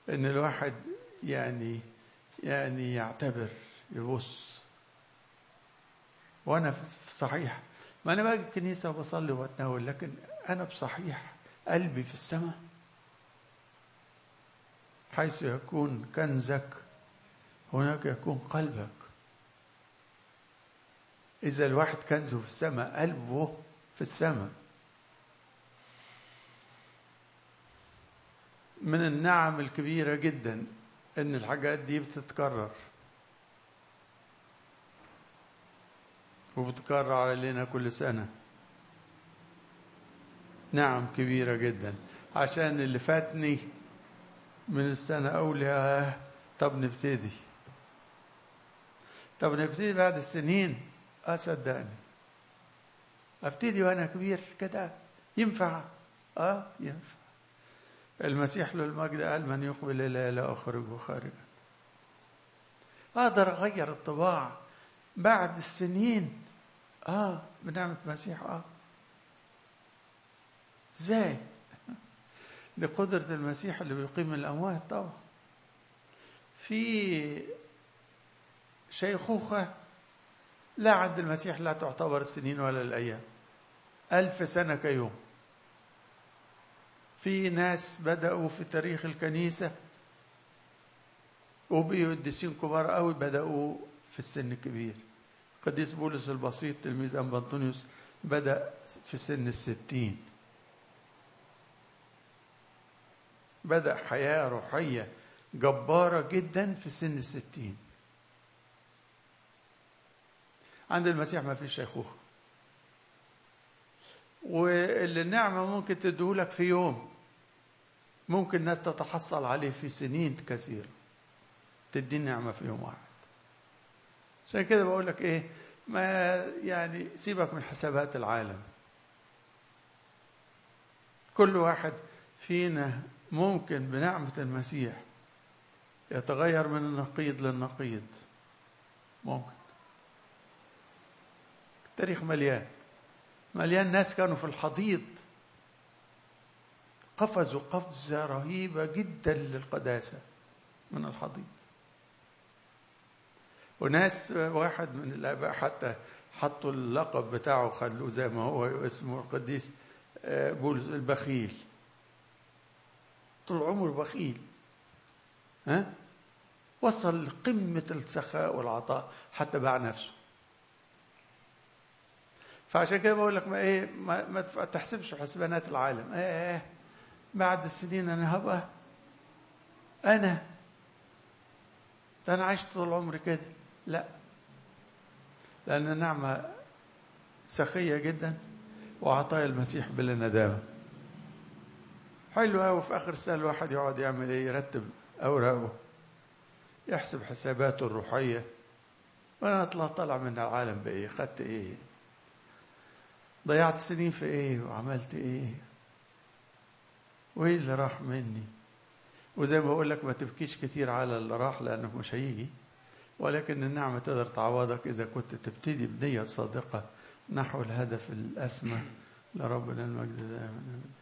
ان الواحد يعني يعني يعتبر يبص وانا في صحيح ما انا باجي الكنيسه وبصلي واتناول لكن انا بصحيح قلبي في السماء حيث يكون كنزك هناك يكون قلبك إذا الواحد كنزه في السماء قلبه في السماء من النعم الكبيرة جدا إن الحاجات دي بتتكرر وبتكرر علينا كل سنة نعم كبيرة جدا عشان اللي فاتني من السنة أولى طب نبتدي طب نبتدي بعد السنين اه صدقني ابتدي وانا كبير كده ينفع اه ينفع المسيح له المجد قال من يقبل الي لا اخرجه خارجا اقدر اغير الطباع بعد السنين اه بنعمه المسيح اه ازاي دي قدرة المسيح اللي بيقيم الأموات طبعا في شيخوخة لا عند المسيح لا تعتبر السنين ولا الأيام ألف سنة كيوم في ناس بدأوا في تاريخ الكنيسة وبيقدسين كبار قوي بدأوا في السن الكبير قديس بولس البسيط تلميذ أنبا أنطونيوس بدأ في سن الستين بدأ حياة روحية جبارة جدا في سن الستين عند المسيح ما فيش شيخوخة واللي النعمة ممكن تديهولك في يوم ممكن ناس تتحصل عليه في سنين كثيرة تدي النعمة في يوم واحد عشان كده بقول لك ايه ما يعني سيبك من حسابات العالم كل واحد فينا ممكن بنعمة المسيح يتغير من النقيض للنقيض ممكن التاريخ مليان مليان ناس كانوا في الحضيض قفزوا قفزة رهيبة جدا للقداسة من الحضيض وناس واحد من الآباء حتى حطوا اللقب بتاعه خلوه زي ما هو اسمه القديس بولس البخيل طول عمره بخيل ها وصل لقمة السخاء والعطاء حتى باع نفسه فعشان كده بقول لك ما ايه ما, ما تحسبش حسبانات العالم ايه, ايه بعد السنين انا هبقى انا ده انا عشت طول عمري كده لا لان النعمه سخيه جدا وعطايا المسيح بلا ندامه حلو قوي في اخر السنه الواحد يقعد يعمل ايه يرتب اوراقه يحسب حساباته الروحيه وانا اطلع طالع من العالم بايه خدت ايه ضيعت سنين في ايه وعملت ايه وايه اللي راح مني وزي ما بقول لك ما تبكيش كتير على اللي راح لانه مش هيجي ولكن النعمة تقدر تعوضك إذا كنت تبتدي بنية صادقة نحو الهدف الأسمى لربنا المجد دائما